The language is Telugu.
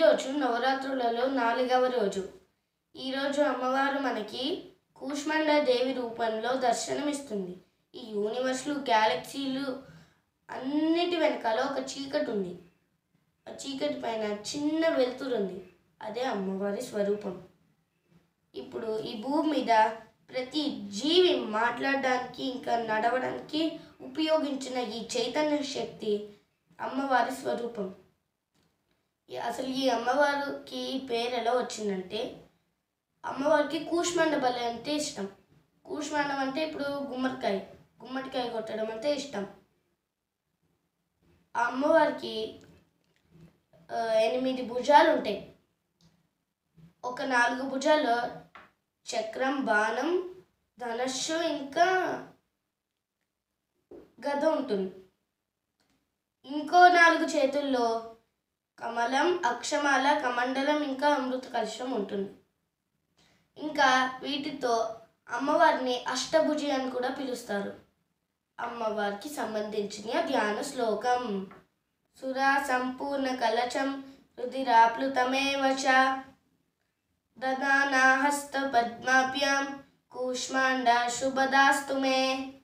ఈరోజు నవరాత్రులలో నాలుగవ రోజు ఈరోజు అమ్మవారు మనకి కూష్మండ దేవి రూపంలో దర్శనమిస్తుంది ఈ యూనివర్స్లు గ్యాలక్సీలు అన్నిటి వెనకాల ఒక చీకటి ఉంది ఆ చీకటి పైన చిన్న వెలుతురు ఉంది అదే అమ్మవారి స్వరూపం ఇప్పుడు ఈ భూమి మీద ప్రతి జీవి మాట్లాడడానికి ఇంకా నడవడానికి ఉపయోగించిన ఈ చైతన్య శక్తి అమ్మవారి స్వరూపం ఈ- అసలు ఈ అమ్మవారికి ఈ పేరు ఎలా వచ్చిందంటే అమ్మవారికి కూష్మండ బలి అంటే ఇష్టం కూష్మండం అంటే ఇప్పుడు గుమ్మడికాయ గుమ్మడికాయ కొట్టడం అంటే ఇష్టం ఆ అమ్మవారికి ఆ, ఎనిమిది భుజాలు ఉంటాయి ఒక నాలుగు భుజాలు చక్రం బాణం ధనస్సు ఇంకా గద ఉంటుంది ఇంకో నాలుగు చేతుల్లో కమలం అక్షమాల కమండలం ఇంకా అమృత కలశం ఉంటుంది ఇంకా వీటితో అమ్మవారిని అష్టభుజి అని కూడా పిలుస్తారు అమ్మవారికి సంబంధించిన ధ్యాన శ్లోకం సురా సంపూర్ణ కలచం రుధిరాప్లుతమేవ చ దదానా హస్త పద్మాభ్యాం కూష్మాండ శుభదాస్తు మే